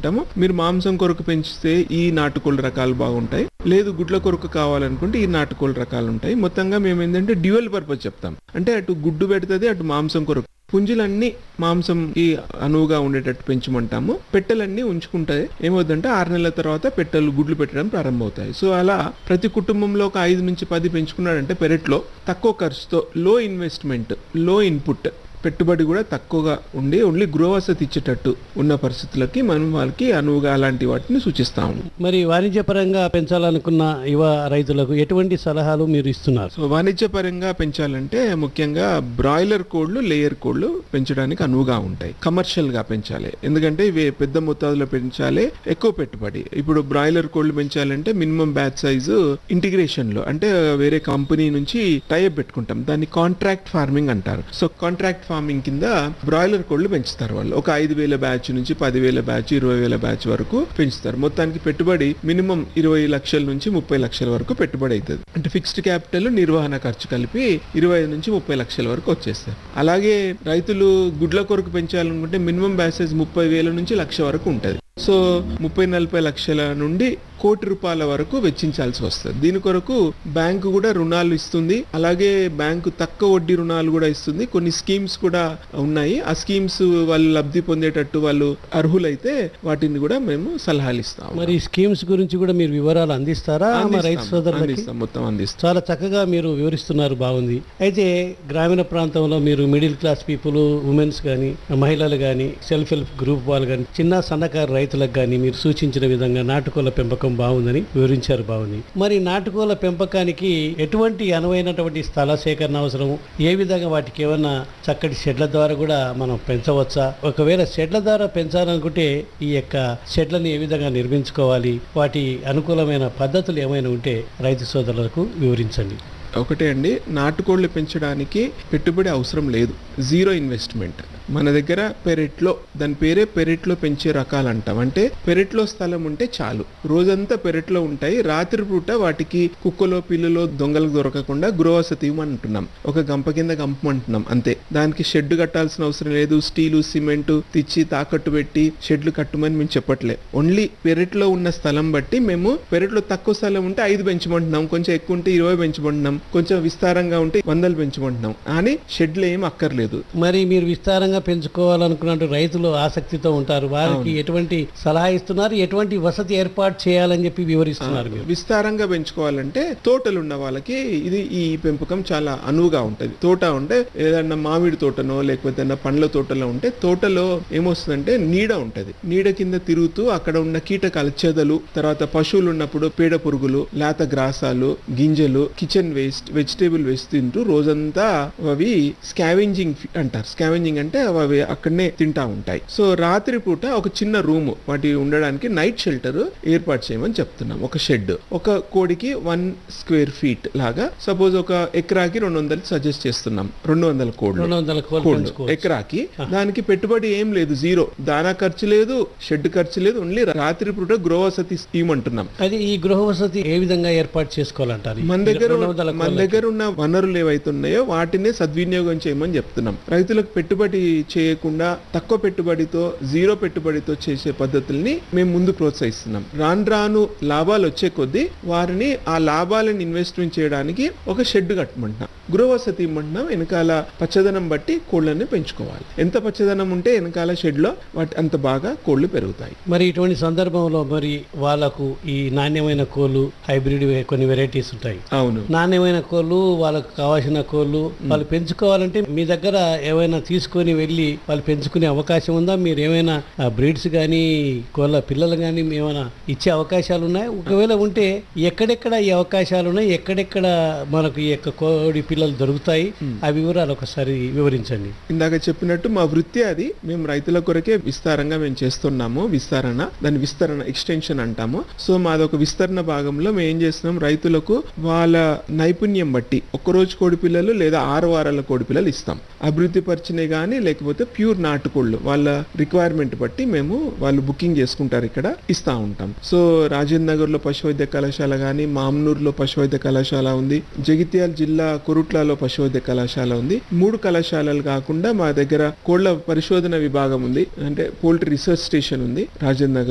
ఉంటాము మీరు మాంసం కొరకు పెంచితే ఈ నాటుకోళ్ళ రకాలు బాగుంటాయి లేదు గుడ్ల కొరకు కావాలనుకుంటే ఈ నాటుకోళ్ళ రకాలు ఉంటాయి మొత్తంగా మేము ఏంటంటే డ్యూయల్ పర్పస్ చెప్తాం అంటే అటు గుడ్డు పెడుతుంది అటు మాంసం కొరకు పుంజులన్నీ మాంసంకి అనువుగా ఉండేటట్టు పెంచమంటాము పెట్టెలన్నీ ఉంచుకుంటాయి ఏమవుతుందంటే ఆరు నెలల తర్వాత పెట్టెలు గుడ్లు పెట్టడం ప్రారంభమవుతాయి సో అలా ప్రతి కుటుంబంలో ఒక ఐదు నుంచి పది పెంచుకున్నాడంటే పెరట్లో తక్కువ ఖర్చుతో లో ఇన్వెస్ట్మెంట్ లో ఇన్పుట్ పెట్టుబడి కూడా తక్కువగా ఉండి ఓన్లీ గృహవసతి ఇచ్చేటట్టు ఉన్న పరిస్థితులకి మనం వాళ్ళకి అనువుగా అలాంటి వాటిని సూచిస్తాము మరి వాణిజ్యపరంగా పెంచాలనుకున్న యువ రైతులకు ఎటువంటి సలహాలు మీరు ఇస్తున్నారు సో వాణిజ్యపరంగా పెంచాలంటే ముఖ్యంగా బ్రాయిలర్ కోళ్లు లేయర్ కోళ్లు పెంచడానికి అనువుగా ఉంటాయి కమర్షియల్ గా పెంచాలి ఎందుకంటే ఇవి పెద్ద మొత్తాదులో పెంచాలి ఎక్కువ పెట్టుబడి ఇప్పుడు బ్రాయిలర్ కోళ్లు పెంచాలంటే మినిమం బ్యాచ్ సైజు ఇంటిగ్రేషన్ లో అంటే వేరే కంపెనీ నుంచి టైప్ పెట్టుకుంటాం దాన్ని కాంట్రాక్ట్ ఫార్మింగ్ అంటారు సో కాంట్రాక్ట్ ఫార్మింగ్ కింద బ్రాయిలర్ కోళ్లు పెంచుతారు వాళ్ళు ఒక ఐదు వేల బ్యాచ్ నుంచి పదివేల బ్యాచ్ ఇరవై వేల బ్యాచ్ వరకు పెంచుతారు మొత్తానికి పెట్టుబడి మినిమం ఇరవై లక్షల నుంచి ముప్పై లక్షల వరకు పెట్టుబడి అవుతుంది అంటే ఫిక్స్డ్ క్యాపిటల్ నిర్వహణ ఖర్చు కలిపి ఇరవై ఐదు నుంచి ముప్పై లక్షల వరకు వచ్చేస్తాయి అలాగే రైతులు గుడ్ల కొరకు పెంచాలనుకుంటే మినిమం బ్యాసేజ్ ముప్పై వేల నుంచి లక్ష వరకు ఉంటుంది సో ముప్పై నలభై లక్షల నుండి కోటి రూపాయల వరకు వెచ్చించాల్సి వస్తుంది దీని కొరకు బ్యాంకు కూడా రుణాలు ఇస్తుంది అలాగే బ్యాంకు తక్కువ వడ్డీ రుణాలు కూడా ఇస్తుంది కొన్ని స్కీమ్స్ కూడా ఉన్నాయి ఆ స్కీమ్స్ వాళ్ళు లబ్ధి పొందేటట్టు వాళ్ళు అర్హులైతే వాటిని కూడా మేము సలహాలు ఇస్తాం మరి ఈ స్కీమ్స్ గురించి కూడా మీరు వివరాలు అందిస్తారా మా రైతు సోదరులకి అందిస్తాం మొత్తం అందిస్తాం చాలా చక్కగా మీరు వివరిస్తున్నారు బాగుంది అయితే గ్రామీణ ప్రాంతంలో మీరు మిడిల్ క్లాస్ పీపుల్ ఉమెన్స్ కానీ మహిళలు కానీ సెల్ఫ్ హెల్ప్ గ్రూప్ వాళ్ళు కానీ చిన్న సన్నకారు రైతులకు కానీ మీరు సూచించిన విధంగా నాటుకోళ్ల పెంపకం బాగుందని వివరించారు బాగుంది మరి నాటుకోళ్ల పెంపకానికి ఎటువంటి అనువైనటువంటి స్థల సేకరణ అవసరం ఏ విధంగా వాటికి ఏమన్నా చక్కటి షెడ్ల ద్వారా కూడా మనం పెంచవచ్చా ఒకవేళ షెడ్ల ద్వారా పెంచాలనుకుంటే ఈ యొక్క షెడ్లను ఏ విధంగా నిర్మించుకోవాలి వాటి అనుకూలమైన పద్ధతులు ఏమైనా ఉంటే రైతు సోదరులకు వివరించండి ఒకటే అండి నాటుకోళ్లు పెంచడానికి పెట్టుబడి అవసరం లేదు జీరో ఇన్వెస్ట్మెంట్ మన దగ్గర పెరెట్లో దాని పేరే పెరెట్లో పెంచే రకాలు అంటాం అంటే పెరెట్లో స్థలం ఉంటే చాలు రోజంతా పెరెట్లో ఉంటాయి రాత్రిపూట వాటికి కుక్కలో పిల్లలో దొంగలకు దొరకకుండా గృహవసతి అంటున్నాం ఒక గంప కింద గంపమంటున్నాం అంతే దానికి షెడ్ కట్టాల్సిన అవసరం లేదు స్టీలు సిమెంట్ తెచ్చి తాకట్టు పెట్టి షెడ్లు కట్టమని మేము చెప్పట్లే ఓన్లీ పెరట్లో ఉన్న స్థలం బట్టి మేము పెరట్లో తక్కువ స్థలం ఉంటే ఐదు పెంచమంటున్నాం కొంచెం ఎక్కువ ఉంటే ఇరవై పెంచమంటున్నాం కొంచెం విస్తారంగా ఉంటే వందలు పెంచమంటున్నాం కానీ షెడ్లు ఏం అక్కర్లేదు మరి మీరు విస్తారంగా పెంచుకోవాలనుకున్నట్టు రైతులు ఆసక్తితో ఉంటారు వారికి ఎటువంటి సలహా ఇస్తున్నారు ఎటువంటి వసతి ఏర్పాటు చేయాలని చెప్పి వివరిస్తున్నారు మీరు విస్తారంగా పెంచుకోవాలంటే తోటలు ఉన్న వాళ్ళకి ఇది ఈ పెంపకం చాలా అనువుగా ఉంటది తోట ఉంటే ఏదన్నా మామిడి తోటనో లేకపోతే ఏదన్నా పండ్ల తోటలో ఉంటే తోటలో ఏమొస్తుందంటే నీడ ఉంటది నీడ కింద తిరుగుతూ అక్కడ ఉన్న కీటకాల చెదలు తర్వాత పశువులు ఉన్నప్పుడు పేడ పురుగులు లేత గ్రాసాలు గింజలు కిచెన్ వేస్ట్ వెజిటేబుల్ వేస్ట్ తింటూ రోజంతా అవి స్కావెంజింగ్ అంటారు స్కావెంజింగ్ అంటే అవి అక్కడనే తింటా ఉంటాయి సో రాత్రి పూట ఒక చిన్న రూమ్ వాటి ఉండడానికి నైట్ షెల్టర్ ఏర్పాటు చేయమని చెప్తున్నాం ఒక షెడ్ ఒక కోడికి వన్ స్క్వేర్ ఫీట్ లాగా సపోజ్ ఒక ఎకరాకి రెండు వందలు సజెస్ట్ చేస్తున్నాం రెండు వందల కోళ్ళు రెండు వందల కోళ్ళు కోళ్ళు పెంచుకోవచ్చు ఎకరాకి దానికి పెట్టుబడి ఏం లేదు జీరో దానా ఖర్చు లేదు షెడ్ ఖర్చు లేదు ఓన్లీ రాత్రి పూట గృహవసతి స్కీమ్ అంటున్నాం అది ఈ గృహ వసతి ఏ విధంగా ఏర్పాటు చేసుకోవాలంటారు మన దగ్గర రెండు వందల మన కోళ్ళకి. దగ్గర ఉన్న వనరులు ఏవైతే ఉన్నాయో వాటినే సద్వినియోగం చేయమని చెప్తున్నాం రైతులకు పెట్టుబడి చేయకుండా తక్కువ పెట్టుబడితో జీరో పెట్టుబడితో చేసే పద్ధతుల్ని మేము ముందు ప్రోత్సహిస్తున్నాం రాను రాను లాభాలు వచ్చే కొద్దీ వారిని ఆ లాభాలను ఇన్వెస్ట్మెంట్ చేయడానికి ఒక షెడ్ కట్టమంటున్నాం గృహవసతి ఇమ్మంటున్నాం వెనకాల పచ్చదనం బట్టి కోళ్ళని పెంచుకోవాలి ఎంత పచ్చదనం ఉంటే వెనకాల షెడ్ లో వాటి అంత బాగా కోళ్ళు పెరుగుతాయి మరి ఇటువంటి సందర్భంలో మరి వాళ్ళకు ఈ నాణ్యమైన కోళ్ళు హైబ్రిడ్ వే- కొన్ని వెరైటీస్ ఉంటాయి అవును నాణ్యమైన కోళ్ళు వాళ్ళకు కావాల్సిన కోళ్ళు వాళ్ళు పెంచుకోవాలంటే మీ దగ్గర ఏమైనా తీసుకొని వెళ్ళి వాళ్ళు పెంచుకునే అవకాశం ఉందా మీరు ఏమైనా బ్రీడ్స్ కానీ కోళ్ళ పిల్లలు కానీ ఏమైనా ఇచ్చే అవకాశాలు ఉన్నాయి ఒకవేళ ఉంటే ఎక్కడెక్కడ ఈ అవకాశాలు ఉన్నాయి ఎక్కడెక్కడ మనకు ఈ యొక్క కోడి పిల్లలు దొరుకుతాయి ఆ వివరాలు ఒకసారి వివరించండి ఇందాక చెప్పినట్టు మా వృత్తి అది మేము రైతుల కొరకే విస్తారంగా మేము చేస్తున్నాము విస్తరణ దాని విస్తరణ ఎక్స్టెన్షన్ అంటాము సో మాదొక విస్తరణ భాగంలో మేము ఏం చేస్తున్నాం రైతులకు వాళ్ళ నైపుణ్యం బట్టి ఒక్క రోజు కోడి పిల్లలు లేదా ఆరు వారాల కోడి పిల్లలు ఇస్తాం అభివృద్ధి పరిచినవి కానీ లేకపోతే ప్యూర్ నాటుకోళ్ళు వాళ్ళ రిక్వైర్మెంట్ బట్టి మేము వాళ్ళు బుకింగ్ చేసుకుంటారు ఇక్కడ ఇస్తా ఉంటాం సో రాజేంద్ర నగర్ లో పశు వైద్య కళాశాల కానీ మామ్నూరులో పశు వైద్య కళాశాల ఉంది జగిత్యాల జిల్లా కురుట్లలో పశు వైద్య కళాశాల ఉంది మూడు కళాశాలలు కాకుండా మా దగ్గర కోళ్ల పరిశోధన విభాగం ఉంది అంటే పోల్ట్రీ రీసెర్చ్ స్టేషన్ ఉంది రాజేంద్ర నగర్